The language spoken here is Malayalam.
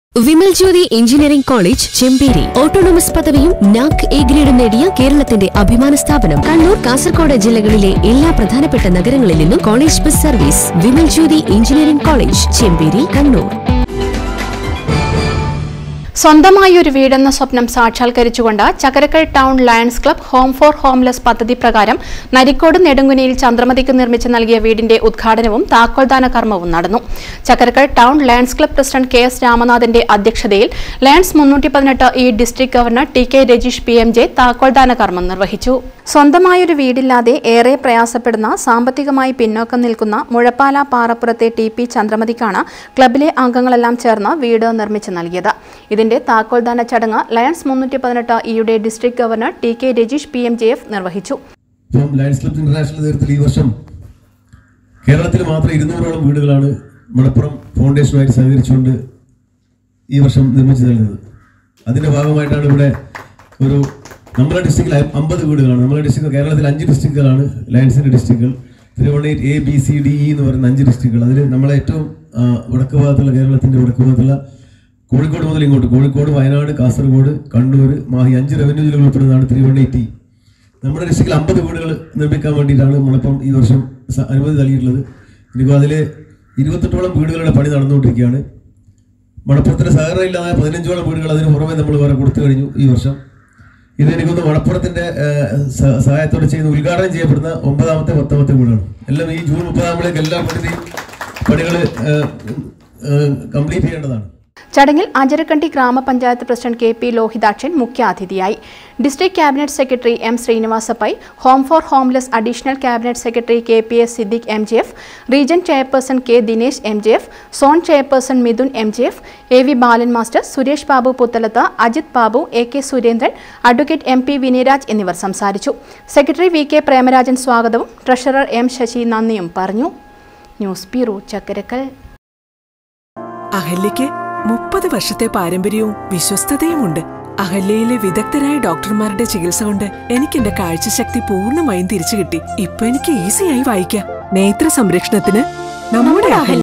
Vimal Jyothi engineering college Chemperi autonomous പദവിയും നാക് എ ഗ്രേഡും നേടിയ കേരളത്തിന്റെ അഭിമാന സ്ഥാപനം കണ്ണൂർ കാസർഗോഡ് ജില്ലകളിലെ എല്ലാ പ്രധാനപ്പെട്ട നഗരങ്ങളിൽ നിന്നും college bus service Vimal Jyothi engineering college Chemperi Kannur സ്വന്തമായി ഒരു വീടെന്ന സ്വപ്നം സാക്ഷാത്കരിച്ചുകൊണ്ട് Chakkarakkal town lions club home for homeless പദ്ധതി പ്രകാരം നരിക്കോട് നെടുങ്കുനിയിൽ ചന്ദ്രമതിക്ക് നിർമ്മിച്ച് നൽകിയ വീടിന്റെ ഉദ്ഘാടനവും താക്കോൽദാന കർമ്മവും നടന്നു Chakkarakkal town lions club president K S രാമനാഥന്റെ അധ്യക്ഷതയിൽ ലയൺസ് മുന്നൂറ്റി പതിനെട്ട് E district governor T K Rajeesh P M J താക്കോൽദാന കർമ്മം നിർവഹിച്ചു സ്വന്തമായൊരു വീടില്ലാതെ ഏറെ പ്രയാസപ്പെടുന്ന സാമ്പത്തികമായി പിന്നോക്കം നിൽക്കുന്ന മുഴപ്പാല പാറപ്പുറത്തെ ടി പി ചന്ദ്രമതിക്കാണ് ക്ലബിലെ അംഗങ്ങളെല്ലാം ചേർന്ന് വീട് നിർമ്മിച്ചു നൽകിയത് ഇതിന്റെ താക്കോൽദാന ചടങ്ങ് ലയൺസ് മുന്നൂറ്റി പതിനെട്ട് ഇയുടെ district governor T K Rajeesh P M J F നിർവഹിച്ചു ഇപ്പം ലയൺസ് ക്ലബ്സ് ഇന്റർനാഷണൽ നേതൃത്വത്തിൽ ഈ വർഷം കേരളത്തിൽ മാത്രം ഇരുന്നൂറോളം വീടുകളാണ് മലപ്പുറം ഫൗണ്ടേഷനുമായിട്ട് സഹകരിച്ചുകൊണ്ട് ഈ വർഷം നിർമ്മിച്ചു നൽകുന്നത് അതിന്റെ ഭാഗമായിട്ടാണ് ഇവിടെ ഒരു നമ്മുടെ ഡിസ്ട്രിക്റ്റിൽ അമ്പത് വീടുകളാണ് നമ്മുടെ ഡിസ്ട്രിക്ട് കേരളത്തിൽ അഞ്ച് ഡിസ്ട്രിക്റ്റുകളാണ് ലയൺസിന്റെ ഡിസ്ട്രിക്റ്റുകൾ തിരുവണ്ണയിൽ A B C D E എന്ന് പറയുന്ന അഞ്ച് ഡിസ്ട്രിക്റ്റുകൾ അതിൽ നമ്മളെ ഏറ്റവും ആ, വടക്ക് ഭാഗത്തുള്ള കേരളത്തിന്റെ വടക്ക് ഭാഗത്തുള്ള കോഴിക്കോട് മുതൽ ഇങ്ങോട്ട് കോഴിക്കോട് വയനാട് കാസർഗോഡ് കണ്ണൂർ മാഹി അഞ്ച് റവന്യൂ ജില്ലകൾ ഉൾപ്പെടുന്നതാണ് തിരുവണ്ണ ടി നമ്മുടെ ഡിസ്ട്രിക്റ്റിൽ അമ്പത് വീടുകൾ നിർമ്മിക്കാൻ വേണ്ടിയിട്ടാണ് നമ്മളിപ്പം ഈ വർഷം സ- അനുമതി നൽകിയിട്ടുള്ളത് ഇനിയിപ്പോൾ അതിൽ ഇരുപത്തെട്ടോളം വീടുകളുടെ പണി നടന്നുകൊണ്ടിരിക്കുകയാണ് മണപ്പുറത്തിന്റെ സഹകരണം ഇല്ലാതെ പതിനഞ്ചോളം വീടുകൾ അതിന് പുറമെ നമ്മൾ വേറെ കൊടുത്തു കഴിഞ്ഞു ഈ വർഷം ഇത് എനിക്കൊന്ന് മണപ്പുറത്തിന്റെ ഏഹ്, സ- സഹായത്തോടെ ചെയ്യുന്ന ഉദ്ഘാടനം ചെയ്യപ്പെടുന്ന ഒമ്പതാമത്തെ പത്താമത്തെ വീടാണ് എല്ലാം ഈ ജൂൺ മുപ്പതാകുമ്പോഴേക്ക് എല്ലാ പദ്ധതി പണികൾ കംപ്ലീറ്റ് ചെയ്യേണ്ടതാണ് ചടങ്ങിൽ അജരക്കണ്ടി ഗ്രാമപഞ്ചായത്ത് പ്രസിഡന്റ് കെ പി ലോഹിതാക്ഷൻ മുഖ്യാതിഥിയായി district cabinet secretary M Srinivasa Pai home for homeless additional cabinet secretary K P S Siddique M J F region chairperson K Dinesh M J F zone chairperson Mithun M J F A V Balan master Suresh Babu Puthalath Ajith Babu A K Surendran advocate M P Vinayaraj എന്നിവർ സംസാരിച്ചു സെക്രട്ടറി വി കെ പ്രേമരാജൻ സ്വാഗതവും ട്രഷറർ എം ശശി നന്ദിയും പറഞ്ഞു ന്യൂസ് ബ്യൂറോ ചക്കരക്കൽ അഹല്യയ്ക്ക് മുപ്പത് വർഷത്തെ പാരമ്പര്യവും വിശ്വസ്തതയുമുണ്ട് അഹല്യയിലെ വിദഗ്ധരായ ഡോക്ടർമാരുടെ ചികിത്സ കൊണ്ട് എനിക്ക് എന്റെ കാഴ്ചശക്തി പൂർണ്ണമായും തിരിച്ചു കിട്ടി ഇപ്പൊ എനിക്ക് ഈസിയായി വായിക്കാം നേത്ര സംരക്ഷണത്തിന് നമ്മുടെ അഹല്യ